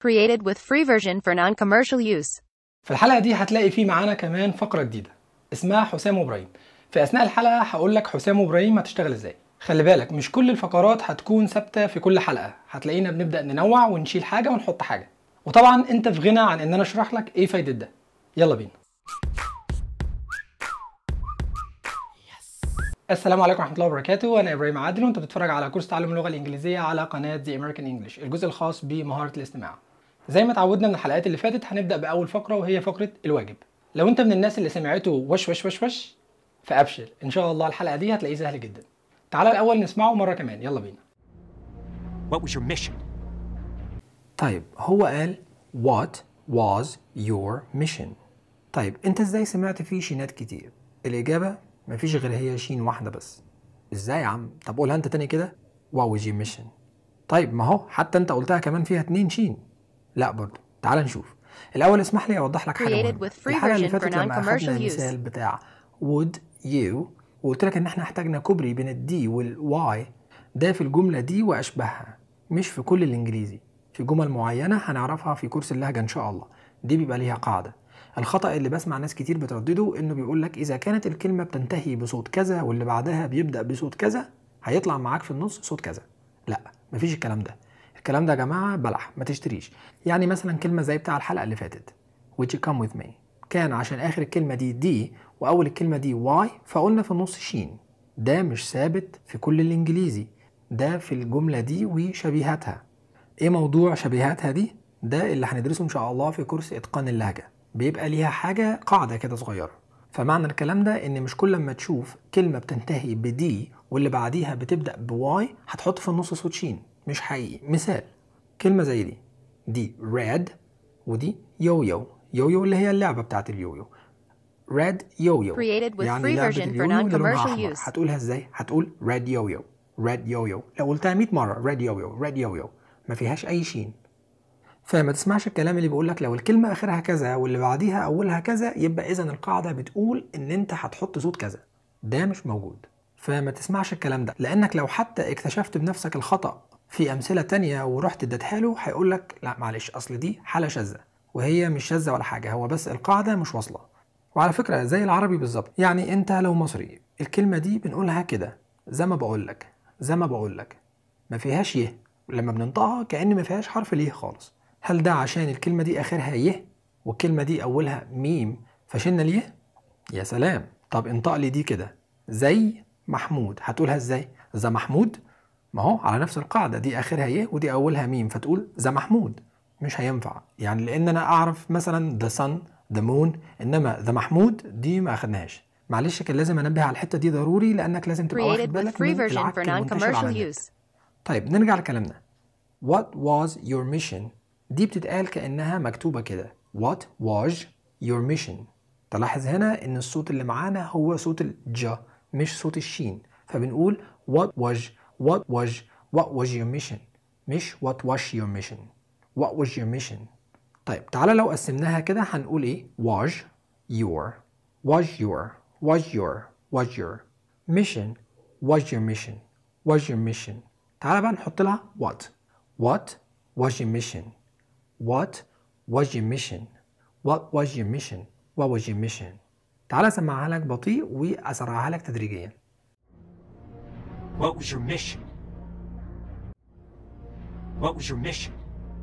Created with free version for non-commercial use. في الحلقة دي هتلاقي فيه معانا كمان فقرة جديدة اسمها حسام وابراهيم في أثناء الحلقة هقول لك حسام وابراهيم هتشتغل ازاي خلي بالك مش كل الفقرات هتكون ثابتة في كل حلقة هتلاقينا بنبدأ ننوع ونشيل حاجة ونحط حاجة وطبعا انت في غنى عن ان انا اشرح لك ايه فايدة ده يلا بينا السلام عليكم ورحمه الله وبركاته انا ابراهيم عادل وانت بتتفرج على كورس تعلم اللغه الانجليزيه على قناه ذا امريكان انجلش الجزء الخاص بمهاره الاستماع زي ما اتعودنا من الحلقات اللي فاتت هنبدا باول فقره وهي فقره الواجب لو انت من الناس اللي سمعته وش وش وش وش فابشر ان شاء الله الحلقه دي هتلاقيه سهل جدا تعالى الاول نسمعه مره كمان يلا بينا What was your mission? طيب هو قال what was your mission طيب انت ازاي سمعت فيه شينات كتير الاجابه مفيش غير هي شين واحده بس ازاي يا عم طب قولها انت تاني كده what was your mission طيب ما هو حتى انت قلتها كمان فيها اتنين شين لا برضو تعال نشوف الاول اسمح لي اوضح لك حاجه Created مهمه with free الحلقه اللي version فاتت for لما اخدنا non-commercial use. المثال بتاع would you وقلت لك ان احنا احتاجنا كوبري بين الدي والواي ده في الجمله دي واشباهها مش في كل الانجليزي في جمل معينه هنعرفها في كورس اللهجه ان شاء الله دي بيبقى ليها قاعده الخطا اللي بسمع ناس كتير بتردده انه بيقول لك اذا كانت الكلمه بتنتهي بصوت كذا واللي بعدها بيبدا بصوت كذا هيطلع معاك في النص صوت كذا لا مفيش الكلام ده الكلام ده يا جماعه بلح ما تشتريش يعني مثلا كلمه زي بتاع الحلقه اللي فاتت would you come with me كان عشان اخر الكلمه دي دي واول الكلمه دي واي فقلنا في النص شين ده مش ثابت في كل الانجليزي ده في الجمله دي وشبيهاتها ايه موضوع شبيهاتها دي ده اللي هندرسه ان شاء الله في كورس اتقان اللهجه بيبقى ليها حاجه قاعده كده صغيره فمعنى الكلام ده ان مش كل ما تشوف كلمه بتنتهي بدي واللي بعديها بتبدا بواي هتحط في النص صوت شين مش حقيقي مثال كلمه زي دي دي ريد ودي يويو يويو اللي هي اللعبه بتاعت اليويو ريد يويو Created with يعني free لعبة version for اليويو اللي لونها non-commercial أحمر. use. هتقولها ازاي هتقول ريد يويو ريد يويو لو قلتها 100 مره ريد يويو ريد يويو ما فيهاش اي شين فما تسمعش الكلام اللي بيقول لك لو الكلمه اخرها كذا واللي بعديها اولها كذا يبقى اذا القاعده بتقول ان انت هتحط صوت كذا ده مش موجود فما تسمعش الكلام ده لانك لو حتى اكتشفت بنفسك الخطا في امثله تانية ورحت اديتها له هيقول لك لا معلش اصل دي حاله شاذه وهي مش شاذه ولا حاجه هو بس القاعده مش واصله وعلى فكره زي العربي بالظبط يعني انت لو مصري الكلمه دي بنقولها كده زي ما بقول لك زي ما بقول لك ما فيهاش يه لما بننطقها كأن ما فيهاش حرف ليه خالص هل ده عشان الكلمة دي آخرها يه والكلمة دي أولها ميم فشلنا اليه يا سلام طب انطق لي دي كده زي محمود هتقولها ازاي ذا محمود ما هو على نفس القاعدة دي آخرها يه ودي أولها ميم فتقول ذا محمود مش هينفع يعني لأن أنا أعرف مثلا the sun the moon إنما ذا محمود دي ما أخدناهاش معلش كان لازم انبه على الحته دي ضروري لانك لازم تبقى واخد Created with بالك free من version العك for المنتشر على non-commercial النت. use. طيب نرجع لكلامنا What was your mission دي بتتقال كأنها مكتوبة كده What was your mission تلاحظ هنا إن الصوت اللي معانا هو صوت الجا مش صوت الشين فبنقول What was What was What was your mission مش What was your mission What was your mission طيب تعالى لو قسمناها كده هنقول إيه was your was your was your was your mission was your mission was your mission تعالى بقى نحط لها what what was your mission what was your mission what was your mission what was your mission تعالى اسمعها لك بطيء واسرعها لك تدريجيا What was your mission? What was your mission?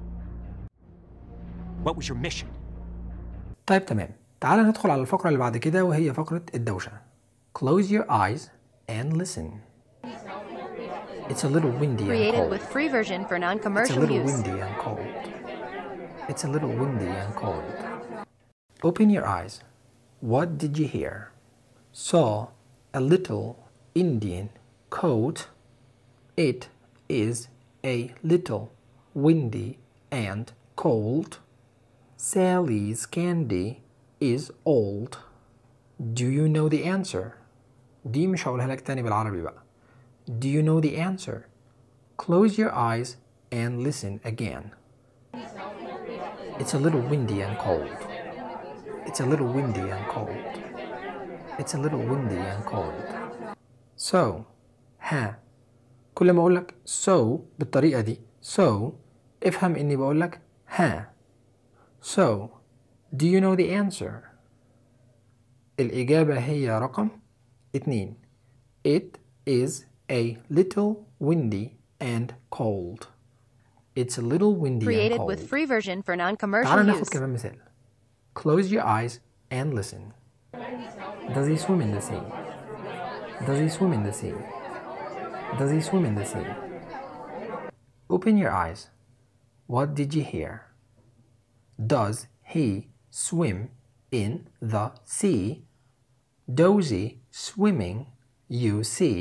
What was your mission? طيب تمام تعالى ندخل على الفقرة اللي بعد كده وهي فقرة الدوشة close your eyes and listen it's a little windy and Created cold with free version for It's a non-commercial little use. windy and cold. It's a little windy and cold. Open your eyes. What did you hear? Saw a little Indian coat. It is a little windy and cold. Sally's candy is old. Do you know the answer? دي مش هقولها لك تاني بالعربي بقى. Do you know the answer? Close your eyes and listen again. It's a little windy and cold. It's a little windy and cold. It's a little windy and cold. So, ها كل ما اقول لك so بالطريقة دي so افهم اني بقول لك ها So do you know the answer الإجابة هي رقم اتنين It is a little windy and cold It's a little windy and Created cold with free version for non-commercial تعال use. ناخد كمان مثال Close your eyes and listen Does he swim in the sea? Does he swim in the sea? Does he swim in the sea? Open your eyes. What did you hear? Does he swim in the sea? Dozy swimming, you see.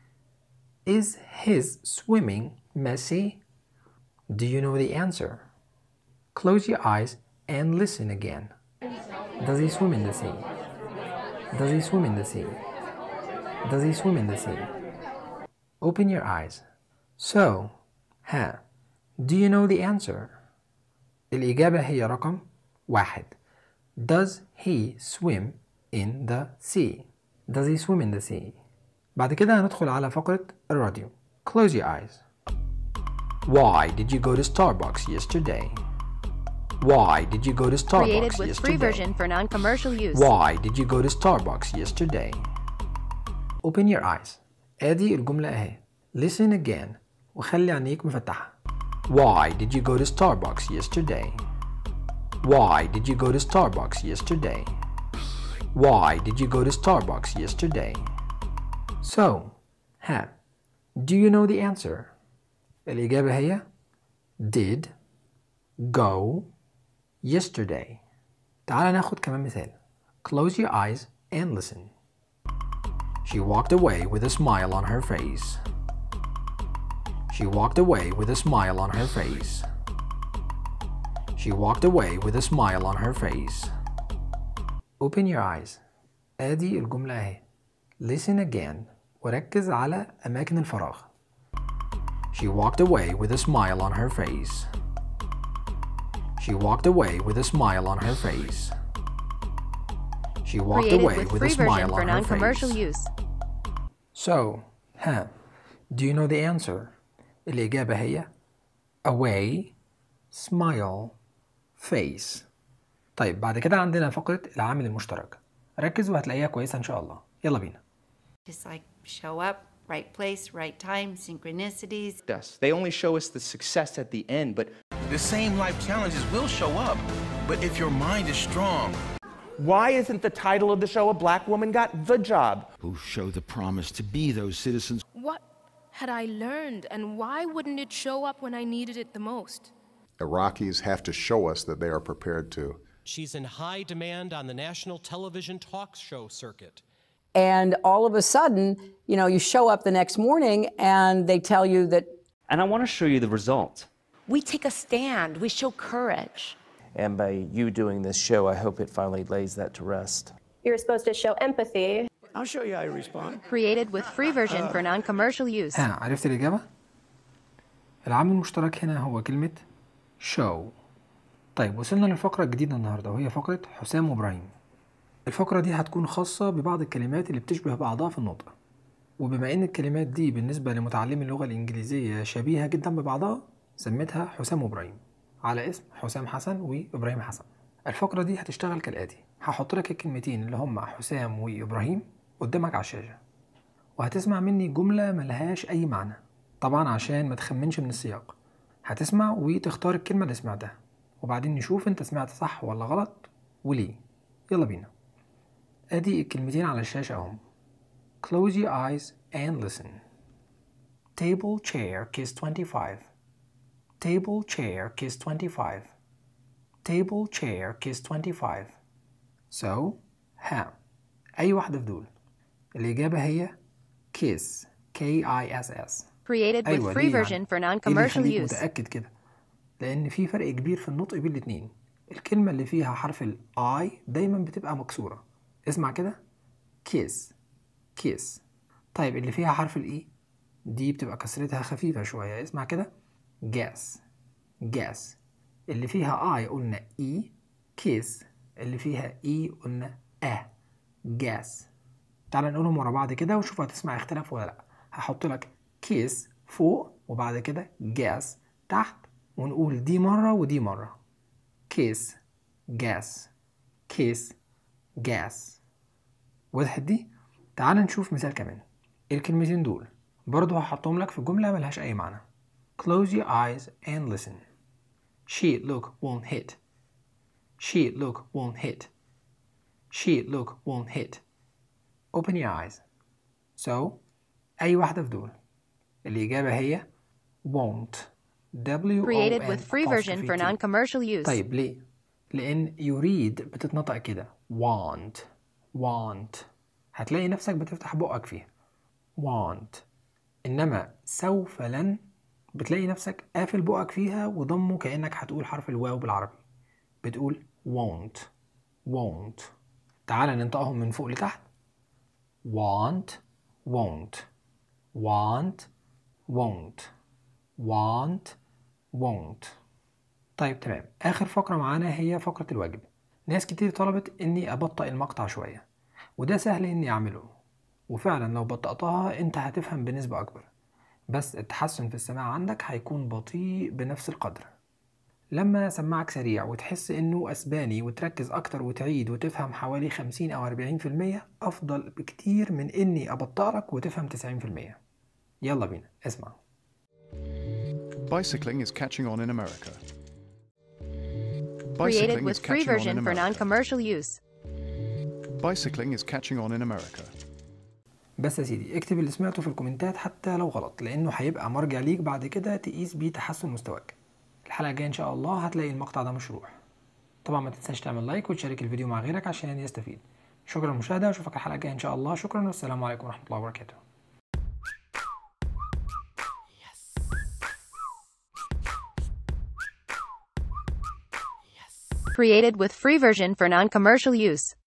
Is his swimming messy? Do you know the answer? Close your eyes and listen again. Does he swim in the sea? Does he swim in the sea? Does he swim in the sea? Open your eyes. So, ها Do you know the answer? الإجابة هي رقم واحد Does he swim in the sea? Does he swim in the sea? بعد كده هندخل على فقرة الراديو Close your eyes Why did you go to Starbucks yesterday? Why did you go to Starbucks Created with free yesterday? version for non-commercial use. Why did you go to Starbucks yesterday? Open your eyes. ادي الجملة اهي. Listen again وخلي عينيك مفتحة. Why did you go to Starbucks yesterday? Why did you go to Starbucks yesterday? Why did you go to Starbucks yesterday? So, ها Do you know the answer? الإجابة هي Did go yesterday. تعال ناخد كمان مثال. Close your eyes and listen. She walked away with a smile on her face. She walked away with a smile on her face. She walked away with a smile on her face. Open your eyes. ادي الجملة اهي. Listen again وركز على أماكن الفراغ. She walked away with a smile on her face. She walked away with a smile on her face. She walked Created away with with a free version smile for on her non-commercial face. use. So, ها Do you know the answer? الإجابة هي away, smile, face. طيب بعد كده عندنا فقرة العامل المشترك. ركز وهتلاقيها كويسة إن شاء الله. يلا بينا. Just like show up, right place, right time, synchronicities. us. They only show us the success at the end, but The same life challenges will show up, but if your mind is strong, Why isn't the title of the show A Black Woman Got the Job? who show the promise to be those citizens What had I learned, and why wouldn't it show up when I needed it the most? Iraqis have to show us that they are prepared to. She's in high demand on the national television talk show circuit. And all of a sudden, you know, you show up the next morning and they tell you that And I want to show you the result. We take a stand, we show courage. And by you doing this show, I hope it finally lays that to rest. You're supposed to show empathy. I'll show you how you respond. Created with free version for non-commercial use. ها عرفت الإجابة؟ العامل المشترك هنا هو كلمة show طيب وصلنا للفقرة الجديدة النهاردة وهي فقرة حسام وإبراهيم الفقرة دي هتكون خاصة ببعض الكلمات اللي بتشبه بعضها في النطق وبما إن الكلمات دي بالنسبة لمتعلمي اللغة الإنجليزية شبيهة جدا ببعضها سميتها حسام وإبراهيم على اسم حسام حسن وإبراهيم حسن الفقرة دي هتشتغل كالآتي هحط لك الكلمتين اللي هما حسام وإبراهيم قدامك على الشاشة وهتسمع مني جملة ملهاش أي معنى طبعا عشان ما تخمنش من السياق هتسمع وتختار الكلمة اللي سمعتها وبعدين نشوف انت سمعت صح ولا غلط وليه يلا بينا ادي الكلمتين على الشاشة اهم Close your eyes and listen Table chair kiss 25 Table chair kiss 25 Table chair kiss 25 So ها أي واحدة في دول الإجابة هي kiss K I S S Created with أيوة free ليه يعني؟ version for إيه اللي non-commercial يخليك use. متأكد كده لأن في فرق كبير في النطق بين الاتنين الكلمة اللي فيها حرف ال I دايما بتبقى مكسورة اسمع كده kiss kiss طيب اللي فيها حرف ال E دي بتبقى كسرتها خفيفة شوية اسمع كده guess guess اللي فيها I قلنا E kiss اللي فيها E قلنا أ guess تعال نقولهم ورا بعض كده وشوف هتسمع اختلاف ولا لأ هحط لك kiss فوق وبعد كده guess تحت ونقول دي مرة ودي مرة kiss gas kiss gas وضحت دي تعال نشوف مثال كمان الكلمتين دول برضو هحطهم لك في جملة ملهاش أي معنى close your eyes and listen she look won't hit she look won't hit she look won't hit open your eyes so أي واحدة في دول الإجابة هي won't W Created with free version for non-commercial use. طيب ليه؟ لأن يريد بتتنطق كده want want هتلاقي نفسك بتفتح بقك فيها want إنما سوف لن بتلاقي نفسك قافل بقك فيها وضمه كأنك هتقول حرف الواو بالعربي بتقول won't won't تعال ننطقهم من فوق لتحت want won't want won't want won't طيب تمام آخر فقرة معانا هي فقرة الواجب ناس كتير طلبت إني أبطئ المقطع شوية وده سهل إني أعمله وفعلا لو بطأتها أنت هتفهم بنسبة أكبر بس التحسن في السماع عندك هيكون بطيء بنفس القدر لما سماعك سريع وتحس إنه أسباني وتركز أكتر وتعيد وتفهم حوالي 50 أو 40% أفضل بكتير من إني أبطألك وتفهم 90% يلا بينا اسمع Bicycling is catching on in America. Created Bicycling with is free catching on in version for America. non-commercial use. Bicycling is catching on in America. بس يا سيدي اكتب اللي سمعته في الكومنتات حتى لو غلط لانه هيبقى مرجع ليك بعد كده تقيس بيه تحسن مستواك الحلقه الجايه ان شاء الله هتلاقي المقطع ده مشروح طبعا ما تنساش تعمل لايك وتشارك الفيديو مع غيرك عشان يستفيد شكرا للمشاهده واشوفك الحلقه الجايه ان شاء الله شكرا والسلام عليكم ورحمه الله وبركاته Created with free version for non-commercial use.